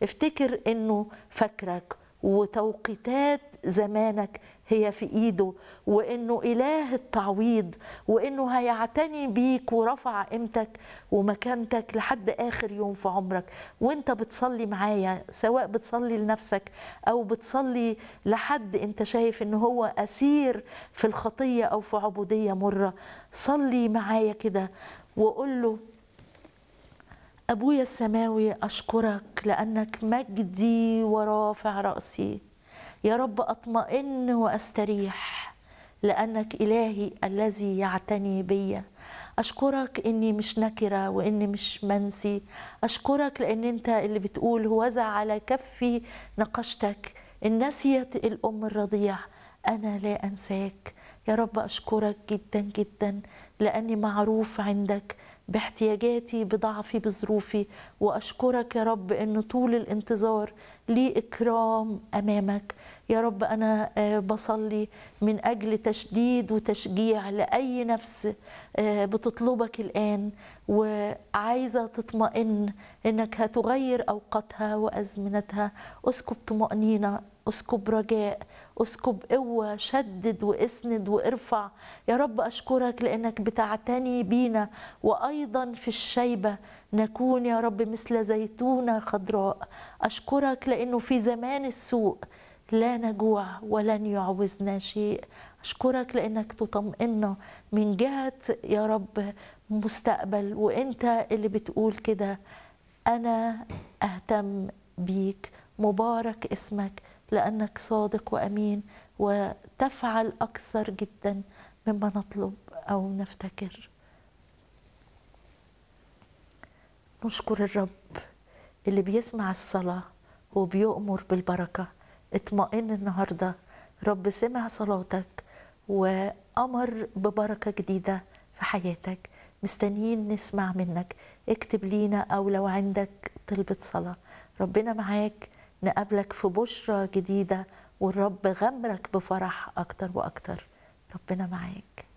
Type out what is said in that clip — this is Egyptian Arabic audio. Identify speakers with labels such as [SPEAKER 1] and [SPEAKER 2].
[SPEAKER 1] افتكر انه فاكرك وتوقيتات زمانك هي في ايده وانه اله التعويض وانه هيعتني بيك ورفع قيمتك ومكانتك لحد اخر يوم في عمرك وانت بتصلي معايا سواء بتصلي لنفسك او بتصلي لحد انت شايف ان هو اسير في الخطيه او في عبوديه مره صلي معايا كده وقول له أبويا السماوي أشكرك لأنك مجدي ورافع رأسي يا رب أطمئن وأستريح لأنك إلهي الذي يعتني بي أشكرك إني مش نكرة وإني مش منسي أشكرك لأن أنت اللي بتقول وزع على كفي نقشتك إن نسيت الأم الرضيع أنا لا أنساك يا رب أشكرك جدا جدا لأني معروف عندك باحتياجاتي بضعفي بظروفي واشكرك يا رب ان طول الانتظار لي اكرام امامك يا رب انا بصلي من اجل تشديد وتشجيع لاي نفس بتطلبك الان وعايزه تطمئن انك هتغير اوقاتها وازمنتها اسكب طمانينه اسكب رجاء اسكب قوة شدد واسند وارفع يا رب أشكرك لأنك بتعتني بينا وأيضا في الشيبة نكون يا رب مثل زيتونة خضراء أشكرك لأنه في زمان السوء لا نجوع ولن يعوزنا شيء أشكرك لأنك تطمئنا من جهة يا رب مستقبل وأنت اللي بتقول كده أنا أهتم بيك مبارك اسمك لانك صادق وامين وتفعل اكثر جدا مما نطلب او نفتكر نشكر الرب اللي بيسمع الصلاه وبيؤمر بالبركه اطمئن النهارده رب سمع صلاتك وامر ببركه جديده في حياتك مستنيين نسمع منك اكتب لينا او لو عندك طلبة صلاة ربنا معاك نقابلك في بشرة جديدة والرب غمرك بفرح أكتر وأكتر ربنا معاك